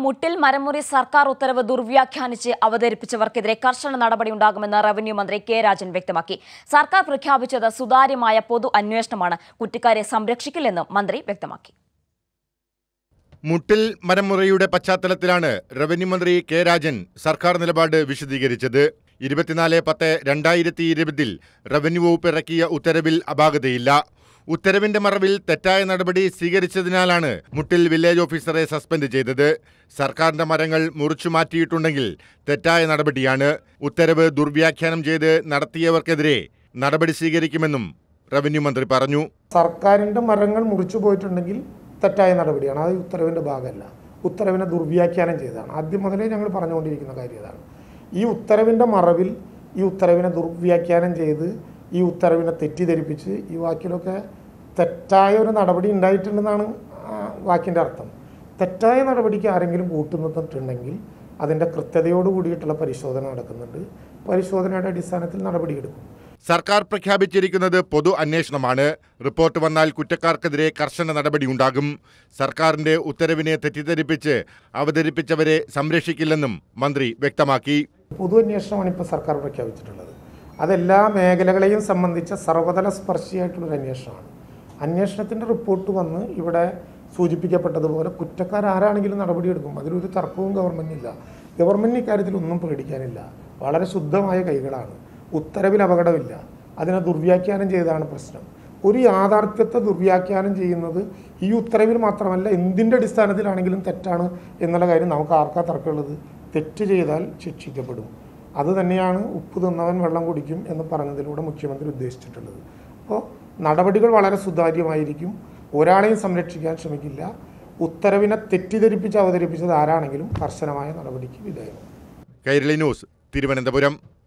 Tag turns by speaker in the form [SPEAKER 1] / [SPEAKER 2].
[SPEAKER 1] മുട്ടിൽ മരമുറി സർക്കാർ ഉത്തരവ് ദുർവ്യാഖ്യാനിച്ച് അവതരിപ്പിച്ചവർക്കെതിരെ കർശന നടപടിയുണ്ടാകുമെന്ന് റവന്യൂ മന്ത്രി കെ രാജൻ വ്യക്തമാക്കി സർക്കാർ പ്രഖ്യാപിച്ചത് സുതാര്യമായ പൊതു അന്വേഷണമാണ് കുറ്റക്കാരെ സംരക്ഷിക്കില്ലെന്നും മന്ത്രി വ്യക്തമാക്കി
[SPEAKER 2] മുട്ടിൽ മരമുറയുടെ പശ്ചാത്തലത്തിലാണ് റവന്യൂ മന്ത്രി കെ രാജൻ സർക്കാർ നിലപാട് വിശദീകരിച്ചത് ഇരുപത്തിനാല് പത്ത് രണ്ടായിരത്തി ഇരുപതിൽ റവന്യൂ വകുപ്പ് ഇറക്കിയ ഉത്തരവിൽ അപാകതയില്ല ഉത്തരവിന്റെ മറവിൽ തെറ്റായ നടപടി സ്വീകരിച്ചതിനാലാണ് മുട്ടിൽ വില്ലേജ് ഓഫീസറെ സസ്പെൻഡ് ചെയ്തത് സർക്കാരിന്റെ മരങ്ങൾ മുറിച്ചു മാറ്റിയിട്ടുണ്ടെങ്കിൽ തെറ്റായ നടപടിയാണ് ഉത്തരവ് ദുർവ്യാഖ്യാനം ചെയ്ത് നടത്തിയവർക്കെതിരെ നടപടി സ്വീകരിക്കുമെന്നും റവന്യൂ മന്ത്രി പറഞ്ഞു
[SPEAKER 3] സർക്കാരിൻ്റെ മരങ്ങൾ മുറിച്ചു പോയിട്ടുണ്ടെങ്കിൽ തെറ്റായ നടപടിയാണ് അത് ഈ ഉത്തരവിൻ്റെ ഭാഗമല്ല ഉത്തരവിനെ ദുർവ്യാഖ്യാനം ചെയ്തതാണ് ആദ്യം മുതലേ ഞങ്ങൾ പറഞ്ഞുകൊണ്ടിരിക്കുന്ന കാര്യം ഇതാണ് ഈ ഉത്തരവിൻ്റെ മറവിൽ ഈ ഉത്തരവിനെ ദുർവ്യാഖ്യാനം ചെയ്ത് ഈ ഉത്തരവിനെ തെറ്റിദ്ധരിപ്പിച്ച് ഈ വാക്കിലൊക്കെ തെറ്റായ ഒരു നടപടി ഉണ്ടായിട്ടുണ്ടെന്നാണ് ആ വാക്കിൻ്റെ അർത്ഥം തെറ്റായ നടപടിക്ക് ആരെങ്കിലും കൂട്ടുനിന്നിട്ടുണ്ടെങ്കിൽ അതിൻ്റെ കൃത്യതയോട് കൂടിയിട്ടുള്ള പരിശോധന നടക്കുന്നുണ്ട് പരിശോധനയുടെ അടിസ്ഥാനത്തിൽ നടപടിയെടുക്കും
[SPEAKER 2] സർക്കാർ പ്രഖ്യാപിച്ചിരിക്കുന്നത് പൊതു അന്വേഷണമാണ് റിപ്പോർട്ട് വന്നാൽ കുറ്റക്കാർക്കെതിരെ കർശന നടപടിയുണ്ടാകും സർക്കാരിന്റെ ഉത്തരവിനെ തെറ്റിദ്ധരിപ്പിച്ച് അവതരിപ്പിച്ചവരെ സംരക്ഷിക്കില്ലെന്നും മന്ത്രി വ്യക്തമാക്കി
[SPEAKER 3] പൊതു അന്വേഷണമാണ് ഇപ്പോൾ സർക്കാർ പ്രഖ്യാപിച്ചിട്ടുള്ളത് അതെല്ലാ മേഖലകളെയും സംബന്ധിച്ച സർവതല സ്പർശിയായിട്ടുള്ളൊരു അന്വേഷണമാണ് അന്വേഷണത്തിൻ്റെ റിപ്പോർട്ട് വന്ന് ഇവിടെ സൂചിപ്പിക്കപ്പെട്ടതുപോലെ കുറ്റക്കാർ ആരാണെങ്കിലും നടപടിയെടുക്കും അതിലൊരു തർക്കവും ഗവൺമെൻറ്റില്ല ഗവൺമെൻറ് ഇക്കാര്യത്തിൽ ഒന്നും പേടിക്കാനില്ല വളരെ ശുദ്ധമായ കൈകളാണ് ഉത്തരവിൽ അപകടമില്ല അതിനെ ദുർവ്യാഖ്യാനം ചെയ്തതാണ് പ്രശ്നം ഒരു യാഥാർത്ഥ്യത്തെ ദുർവ്യാഖ്യാനം ചെയ്യുന്നത് ഈ ഉത്തരവിൽ മാത്രമല്ല എന്തിൻ്റെ അടിസ്ഥാനത്തിലാണെങ്കിലും തെറ്റാണ് എന്നുള്ള കാര്യം നമുക്ക് ആർക്കാ തർക്കമുള്ളത് തെറ്റ് ചെയ്താൽ ശിക്ഷിക്കപ്പെടും അത് തന്നെയാണ് ഉപ്പ് തിന്നവൻ വെള്ളം കുടിക്കും എന്ന് പറഞ്ഞതിലൂടെ മുഖ്യമന്ത്രി ഉദ്ദേശിച്ചിട്ടുള്ളത് അപ്പോൾ നടപടികൾ വളരെ സുതാര്യമായിരിക്കും ഒരാളെയും സംരക്ഷിക്കാൻ ശ്രമിക്കില്ല ഉത്തരവിനെ തെറ്റിദ്ധരിപ്പിച്ച് അവതരിപ്പിച്ചത് ആരാണെങ്കിലും കർശനമായ നടപടിക്ക് വിധേയമാകും
[SPEAKER 2] കൈരളി ന്യൂസ് തിരുവനന്തപുരം